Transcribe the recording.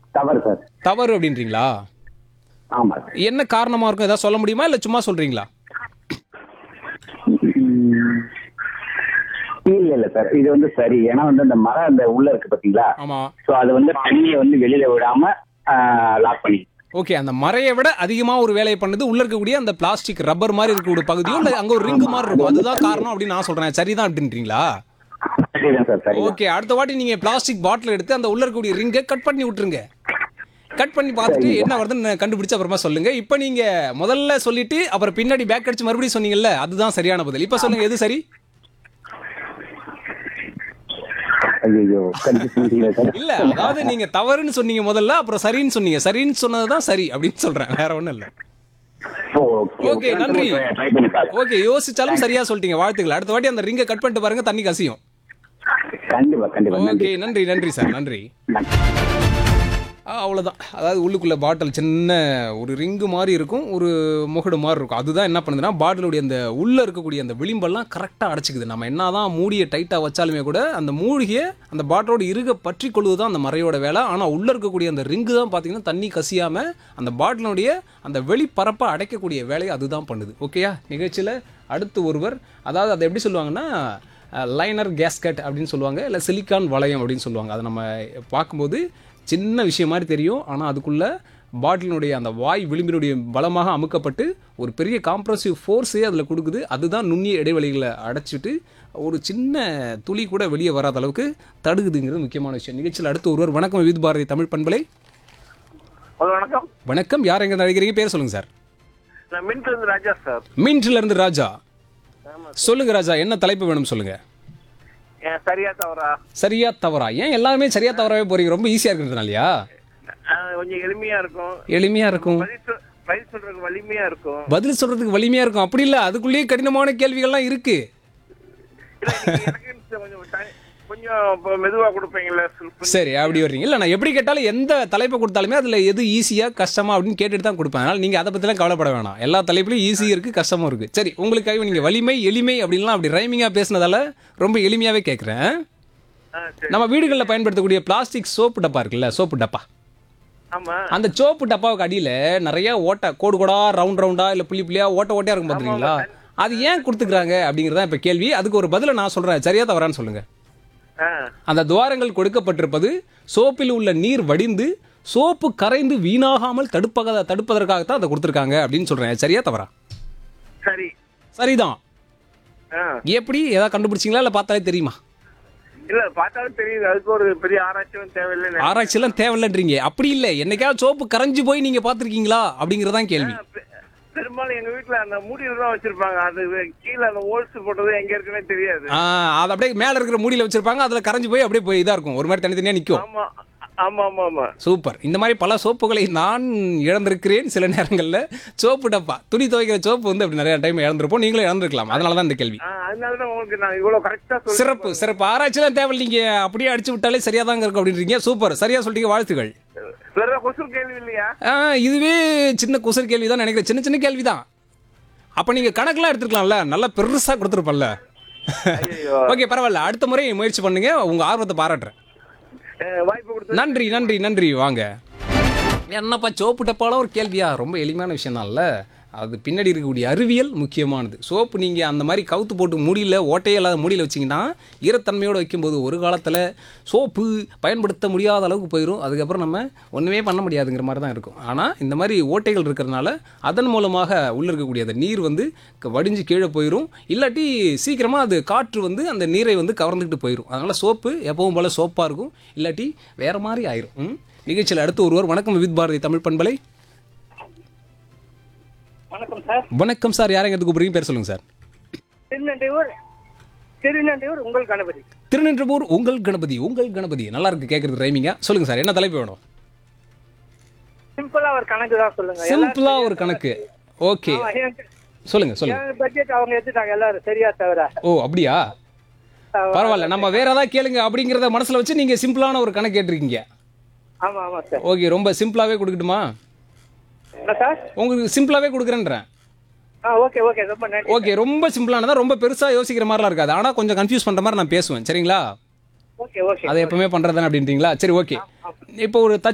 தவறு சார் தவறு அப்படின்றீங்களா ஆமா சார் என்ன காரணமா இருக்கும் ஏதாவது சொல்ல முடியுமா இல்ல சும்மா சொல்றீங்களா ம். இல்ல இல்ல சார் இது வந்து சரி ஏன்னா வந்து அந்த மரம் அந்த உள்ள இருக்கு பாத்தீங்களா ஆமா சோ அது வந்து தண்ணியை வந்து வெளியில விடாம லாக் பண்ணி ஓகே அந்த மரையை விட அதிகமா ஒரு வேலையை பண்ணுது உள்ள இருக்கக்கூடிய அந்த பிளாஸ்டிக் ரப்பர் மாதிரி இருக்கக்கூடிய பகுதியும் இல்ல அங்க ஒரு ரிங்கு மாதிரி இருக்கும் அதுதான் காரணம் அப்படின்னு நான் சொல்றேன் சரிதான் அப்படின்றீங்களா சரிதான் சார் சரி ஓகே அடுத்த வாட்டி நீங்க பிளாஸ்டிக் பாட்டில் எடுத்து அந்த உள்ள இருக்கக்கூடிய ரிங்கை கட் பண்ணி விட்டுருங்க கட் பண்ணி பார்த்துட்டு என்ன வருதுன்னு கண்டுபிடிச்சு அப்புறமா சொல்லுங்க இப்போ நீங்க முதல்ல சொல்லிட்டு அப்புறம் பின்னாடி பேக் அடிச்சு மறுபடியும் சொன்னீங்கல்ல அதுதான் சரியான பதில் இப்போ சொல்லுங்க எது சரி ஐயோ கண்டிப்பா சார் இல்ல அதாவது நீங்க தவறுன்னு சொன்னீங்க முதல்ல அப்புறம் சரின்னு சொன்னீங்க சரின்னு சொன்னதுதான் சரி அப்படின்னு சொல்றேன் வேற ஒண்ணும் இல்ல ஓகே ஓகே நன்றி ட்ரை பண்ணி பாருங்க ஓகே யோசிச்சாலும் சரியா சொல்லிட்டீங்க வாழ்த்துக்கள் அடுத்த வாட்டி அந்த ரிங்கை கட் பண்ணிட்டு பாருங்க தண்ணி கசியும் கண்டிப்பா கண்டிப்பா நன்றி ஓகே நன்றி நன்றி சார் நன்றி நன்றி ஆ, அவ்வளவுதான் அதாவது உள்ளுக்குள்ள பாட்டில் சின்ன ஒரு ரிங்கு மாதிரி இருக்கும் ஒரு முகடு மாதிரி இருக்கும் அதுதான் என்ன பண்ணுதுன்னா பாட்டிலுடைய அந்த உள்ள இருக்கக்கூடிய அந்த விளிம்பெல்லாம் கரெக்டாக அடைச்சிக்குது நம்ம என்னதான் மூடியை டைட்டாக வச்சாலுமே கூட அந்த மூழ்கிய அந்த பாட்டிலோட இருக பற்றி கொள்வது தான் அந்த மறையோட வேலை ஆனால் உள்ள இருக்கக்கூடிய அந்த ரிங்கு தான் பார்த்தீங்கன்னா தண்ணி கசியாம அந்த பாட்டிலுடைய அந்த வெளிப்பரப்பை அடைக்கக்கூடிய வேலையை அதுதான் பண்ணுது ஓகேயா நிகழ்ச்சியில் அடுத்து ஒருவர் அதாவது அதை எப்படி சொல்லுவாங்கன்னா லைனர் கேஸ்கட் அப்படின்னு சொல்லுவாங்க இல்லை சிலிக்கான் வளையம் அப்படின்னு சொல்லுவாங்க அதை நம்ம பார்க்கும்போது சின்ன விஷயம் மாதிரி தெரியும் ஆனால் அதுக்குள்ள பாட்டிலினுடைய அந்த வாய் விளிம்பினுடைய பலமாக அமுக்கப்பட்டு ஒரு பெரிய காம்ப்ரசிவ் ஃபோர்ஸே அதில் கொடுக்குது அதுதான் நுண்ணிய இடைவெளிகளை அடைச்சிட்டு ஒரு சின்ன துளி கூட வெளியே வராத அளவுக்கு தடுக்குதுங்கிறது முக்கியமான விஷயம் நிகழ்ச்சியில் அடுத்து ஒருவர் வணக்கம் வித் பாரதி தமிழ் பண்பலை ஹலோ வணக்கம் வணக்கம் யார் எங்கே அழைக்கிறீங்க பேர் சொல்லுங்க சார் நான் மின்ட்ல இருந்து ராஜா சார் மீன்ட்ல இருந்து ராஜா சொல்லுங்க ராஜா என்ன தலைப்பு வேணும் சொல்லுங்க ஏன் சரியா தவறா சரியா தவறா ஏன் எல்லாருமே சரியா தவறாவே போறீங்க ரொம்ப ஈஸியா இருக்கிறதுனாலயா ஆஹ் கொஞ்சம் எளிமையா இருக்கும் எளிமையா இருக்கும் பதில் சொல்- பதில் சொல்றதுக்கு வலிமையா இருக்கும் பதில் சொல்றதுக்கு வலிமையா இருக்கும் அப்படி இல்ல அதுக்குள்ளேயே கடினமான கேள்விகள்லாம் இருக்கு இல்ல நீங்க எனக்கு கொஞ்சம் ti- கொஞ்சம் இப்ப மெதுவா கொடுப்பீங்கல்ல சொல்~ சரி அப்படி வர்றீங்க இல்ல நான் எப்படி கேட்டாலும் எந்த தலைப்பை கொடுத்தாலுமே அதுல எது ஈஸியா கஷ்டமா அப்படின்னு கேட்டுட்டு தான் கொடுப்பேன் அதனால நீங்க அதை பத்திலாம் கவலைப்பட வேணாம் எல்லா தலைப்புலயும் ஈஸி இருக்கு கஷ்டமும் இருக்கு சரி உங்களுக்காக நீங்க வலிமை எளிமை அப்படின்லாம் அப்படி ரைமிங்கா பேசுனதால ரொம்ப எளிமையாவே கேட்கறேன் ஆ, சரி. நம்ம வீடுகளில் பயன்படுத்தக்கூடிய பிளாஸ்டிக் சோப்பு டப்பா இருக்குல்ல சோப்பு டப்பா ஆமா அந்த சோப்பு டப்பாவுக்கு அடியில நிறைய ஓட்டை கோடு கோடா ரவுண்ட் ரவுண்டா இல்ல புள்ளி புள்ளியா ஓட்ட ஓட்டையா இருக்கும் பாத்துறீங்களா அது ஏன் கொடுத்துக்கிறாங்க அப்படிங்கறத இப்ப கேள்வி அதுக்கு ஒரு பதில நான் சொல்றேன் சரியா தவறான்னு சொல்லுங்க ஆ, அந்த துவாரங்கள் கொடுக்கப்பட்டிருப்பது சோப்பில் உள்ள நீர் வடிந்து சோப்பு கரைந்து வீணாகாமல் தடுப்பக தடுப்பதற்காகத்தான் அதை கொடுத்துருக்காங்க அப்படின்னு சொல்றேன் சரியா தவறா சரி சரிதான் ஆ. எப்படி ஏதாவது கண்டுபிடிச்சிங்களா இல்ல பார்த்தாலே தெரியுமா இல்ல பார்த்தாலும் தெரியுது அதுக்கு ஒரு பெரிய ஆராய்ச்சியும் தேவையில்லை ஆராய்ச்சியெல்லாம் தேவையில்லன்றீங்க அப்படி இல்லை என்னைக்காவது சோப்பு கரைஞ்சு போய் நீங்க பார்த்திருக்கீங்களா அப்படிங்கறதான் கேள்வி பெரும்பாலும் எங்க வீட்டுல அந்த மூடியில தான் வச்சிருப்பாங்க அது கீழே அந்த ஹோல்ஸ் போட்டது எங்க இருக்குன்னே தெரியாது ஆ, அது அப்படியே மேல இருக்கிற மூடியில வச்சிருப்பாங்க அதுல கரைஞ்சு போய் அப்படியே போய் இதா இருக்கும் ஒரு மாதிரி தனித்தனியா நிக்கும் ஆமா ஆமா ஆமா ஆமா சூப்பர் இந்த மாதிரி பல சோப்புகளை நான் இழந்திருக்கிறேன் சில நேரங்கள்ல சோப்பு டப்பா துணி துவைக்கிற சோப்பு வந்து அப்படி நிறைய டைம் இழந்திருப்போம் நீங்களும் இழந்திருக்கலாம் அதனால தான் இந்த கேள்வி ஆ, அதனாலதான் உங்களுக்கு நான் இவ்வளவு கரெக்டா சொல்றேன் சிறப்பு சிறப்பு ஆராய்ச்சிலாம் தேவை நீங்க அப்படியே அடிச்சு விட்டாலே சரியா தாங்க இருக்கும் அப்படின்றீங்க சூப்பர் சரியா சொல்லிட்டீங்க வாழ்த்துக்கள் வேற கொசு கேள்வி இல்லையா ஆ, இதுவே சின்ன குசர் கேள்வி தான் நினைக்கிறேன் சின்ன சின்ன கேள்வி தான் அப்ப நீங்க கணக்கெல்லாம் எடுத்துக்கலாம்ல நல்லா பெருசா கொடுத்துருப்பல்ல ஐயோ ஓகே பரவாயில்ல அடுத்த முறை முயற்சி பண்ணுங்க உங்க ஆர்வத்தை பாராட்டுறேன் வாய்ப்பு கொடுத்து நன்றி நன்றி நன்றி வாங்க என்னப்பா சோப்பு டப்பால ஒரு கேள்வியா ரொம்ப எளிமையான விஷயம் தான்ல அது பின்னாடி இருக்கக்கூடிய அறிவியல் முக்கியமானது சோப்பு நீங்கள் அந்த மாதிரி கவுத்து போட்டு முடியல ஓட்டையே இல்லாத முடியல வச்சிங்கன்னா ஈரத்தன்மையோடு வைக்கும்போது ஒரு காலத்தில் சோப்பு பயன்படுத்த முடியாத அளவுக்கு போயிடும் அதுக்கப்புறம் நம்ம ஒன்றுமே பண்ண முடியாதுங்கிற மாதிரி தான் இருக்கும் ஆனால் இந்த மாதிரி ஓட்டைகள் இருக்கிறதுனால அதன் மூலமாக உள்ள இருக்கக்கூடிய அந்த நீர் வந்து க- வடிஞ்சு கீழே போயிடும் இல்லாட்டி சீக்கிரமாக அது காற்று வந்து அந்த நீரை வந்து கவர்ந்துக்கிட்டு போயிடும் அதனால் சோப்பு எப்பவும் போல் சோப்பாக இருக்கும் இல்லாட்டி வேறு மாதிரி ஆயிரும் ம்? நிகழ்ச்சியில் அடுத்து ஒருவர் வணக்கம் வித் பாரதி தமிழ் பண்பலை வணக்கம் சார் வணக்கம் சார் யாரைங்க எதுக்கு கூப்பிடுறீங்க பேர் சொல்லுங்கள் சார் திருநன்றையூர் திருநன்றையூர் உங்கள் கணபதி திருநின்றபூர் உங்கள் கணபதி உங்கள் கணபதி நல்லா இருக்கு கேட்கறது ரைமிங்க சொல்லுங்க சார் என்ன தலைப்பு வேணும் சிம்பிளா ஒரு கணக்கு தான் சொல்லுங்க சிம்பிளா ஒரு கணக்கு ஓகே ஆமா, எனக்கு- சொல்லுங்க சொல்லுங்க என் பட்ஜெட் அவங்க எடுத்துட்டாங்க எல்லாரும் சரியா தவிர ஓ அப்படியா பரவாயில்ல நம்ம வேற ஏதாவது கேளுங்க அப்படிங்கறத மனசுல வச்சு நீங்க சிம்பிளான ஒரு கணக்கு கேட்டிருக்கீங்க ஆமா ஆமா சார் ஓகே ரொம்ப சிம்பிளாவே கொடுக்கட்டுமா என்ன சார் உங்களுக்கு சிம்பிளாவே கொடுக்குறேன்றேன் ஆ ஓகே ஓகே ரொம்ப நன்றி ஓகே ரொம்ப சிம்பிளானதா ரொம்ப பெருசா யோசிக்கிற மாதிரிலாம் இருக்காது ஆனா கொஞ்சம் கன்ஃபியூஸ் பண்ற மாதிரி நான் பேசுவேன் சரிங்களா ஓகே ஓகே அதை எப்பவுமே பண்றதுதானே அப்படின்றீங்களா சரி ஓகே இப்போ ஒரு தச்சு